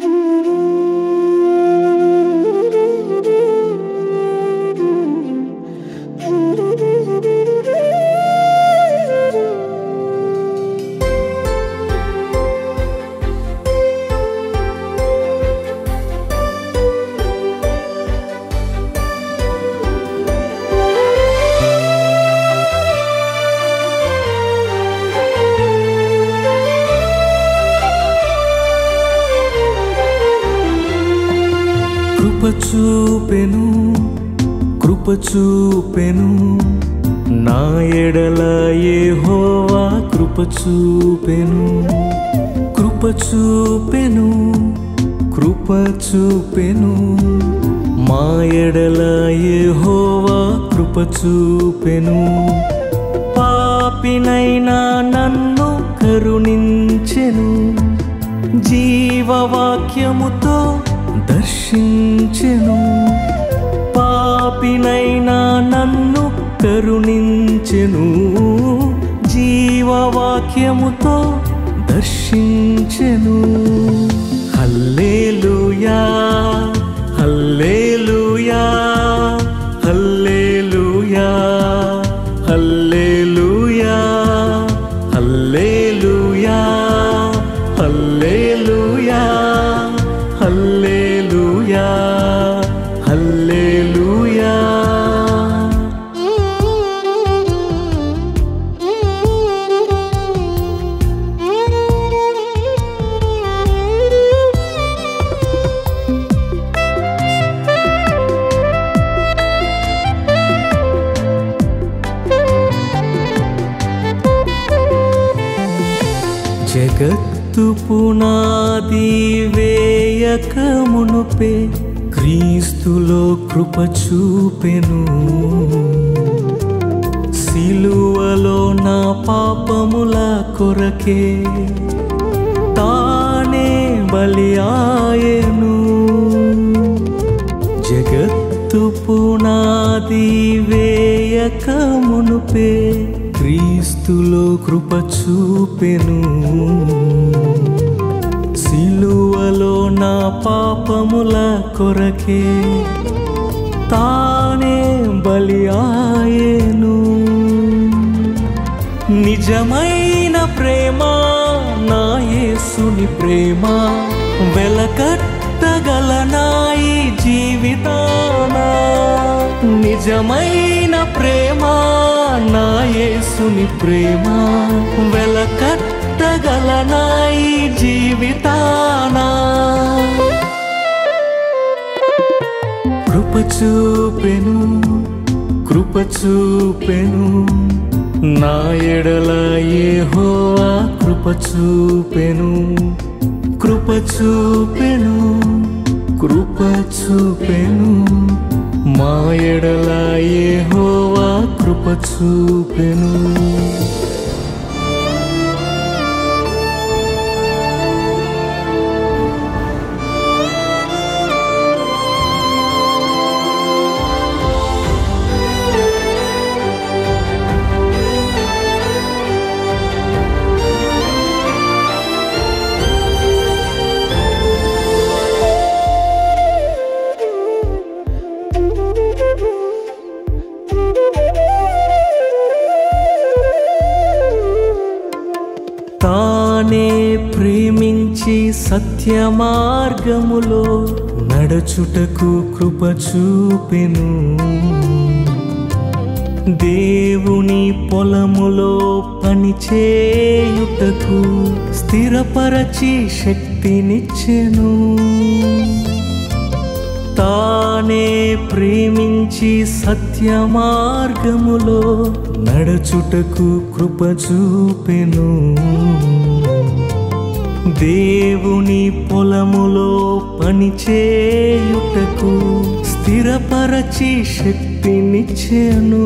కృప చూపెను కృప చూపెను నా ఎడల యెహోవా కృప చూపెను కృప చూపెను కృప చూపెను మా ఎడల యెహోవా కృప చూపెను పాపినైనా నన్ను కరుణించెను జీవవాక్యముతో దర్శించెను పాపినైనా నన్ను కరుణించెను జీవవాక్యముతో దర్శించెను హల్లేలుయా హల్లేలుయా హల్లేలుయా హల్లేలుయా హల్లేలుయా హల్లేలుయా హల్లేలుయా హల్లేలుయా జగత్తు పునాది వేయక మునుపే క్రీస్తులో కృప చూపెను సిలువలో నా పాపముల కొరకే తానే బలి ఆయను జగత్తు పునాది వేయక మునుపే క్రీస్తులో కృప చూపెను సిలువలో నా పాపముల కొరకే తానే బలి ఆయను నిజమైన ప్రేమ నా యేసుని ప్రేమ వెలకట్టగలనాయి జీవితాన నిజమైన ప్రేమ నా యేసుని ప్రేమ వెలకట్టగలనాయి జీవితాన కృప చూపెను కృప చూపెను నా ఎడల యెహోవా కృప చూపెను కృప చూపెను కృప చూపెను మా ఎడల యెహోవా కృప చూపెను తానే ప్రేమించి సత్య మార్గములో నడచుటకు కృప చూపెను దేవుని పొలములో పనిచేయుటకు స్థిరపరచి శక్తినిచ్చెను తానే ప్రేమించి సత్య మార్గములో నడచుటకు కృప చూపెను దేవుని పొలములో పనిచేయుటకు స్థిరపరచి శక్తినిచ్చెను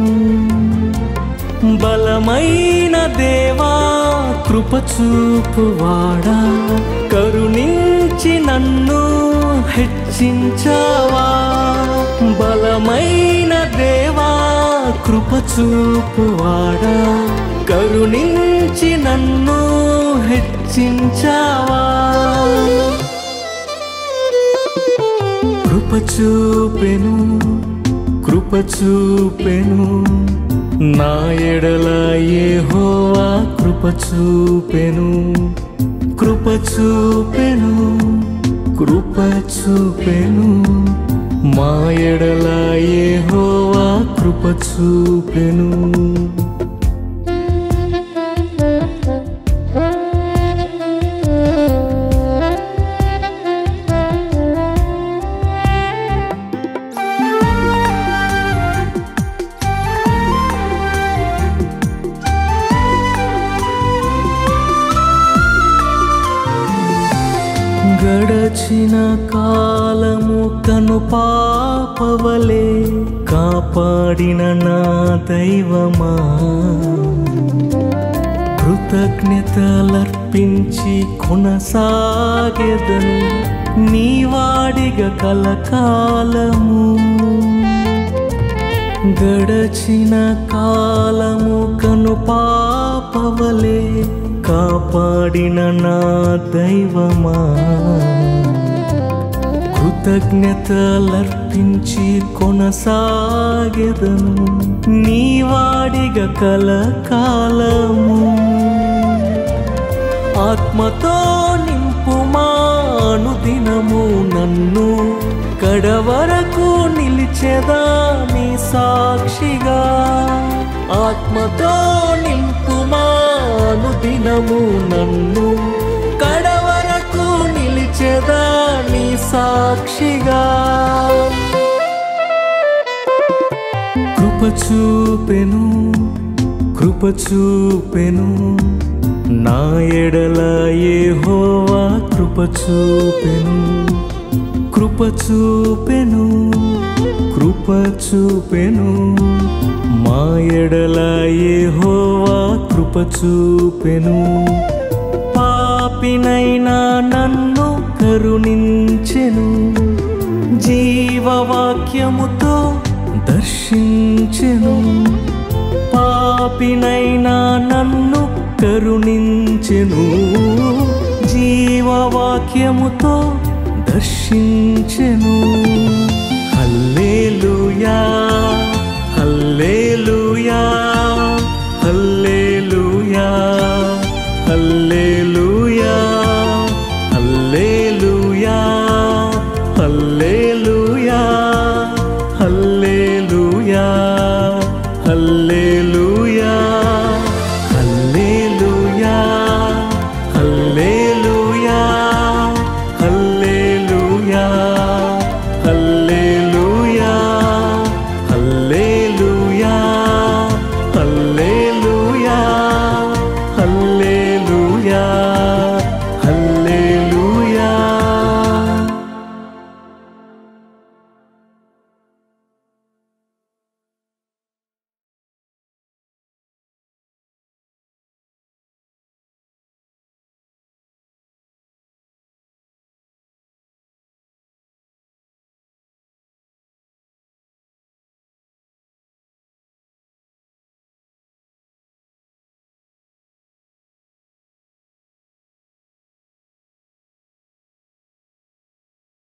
బలమైన దేవా కృప చూపువాడా కరుణించి నన్ను హెచ్చించావా బలమైన దేవా కృప చూపువాడా కరుణించి నన్ను హెచ్చించావా చూపెను కృప చూపెను నా ఎడల యెహోవా కృప చూపెను కృప చూపెను కృప చూపెను మా ఎడల యెహోవా కృప చూపెను గడచిన కాలము కను పాపవలే కాపాడిన నా దైవమా కృతజ్ఞతలర్పించి కొనసాగెదను నీవాడిగ కలకాలము గడచిన కాలము కను పాపవలే కాపాడిన నా దైవమా కృతజ్ఞతలర్పించి కొనసాగెదను నీవాడిగ కలకాలము ఆత్మతో నింపుమాను దినము నన్ను కడవరకు నిలిచెదా నీ సాక్షిగా ఆత్మతో నింపుమాను దినము నన్ను కడవరకు నిలిచెదా నీ సాక్షిగా కృప చూపెను కృప చూపెను నా ఎడల యెహోవా కృప చూపెను కృప చూపెను కృప చూపెను మా ఎడల యెహోవా కృప చూపెను పాపినైనా నన్ను కరుణించెను జీవవాక్యముతో దర్శించెను పాపినైనా నన్ను కరుణించెను జీవవాక్యముతో దర్శించెను హల్లేలుయా హల్లేలుయా హల్లేలుయా హల్లే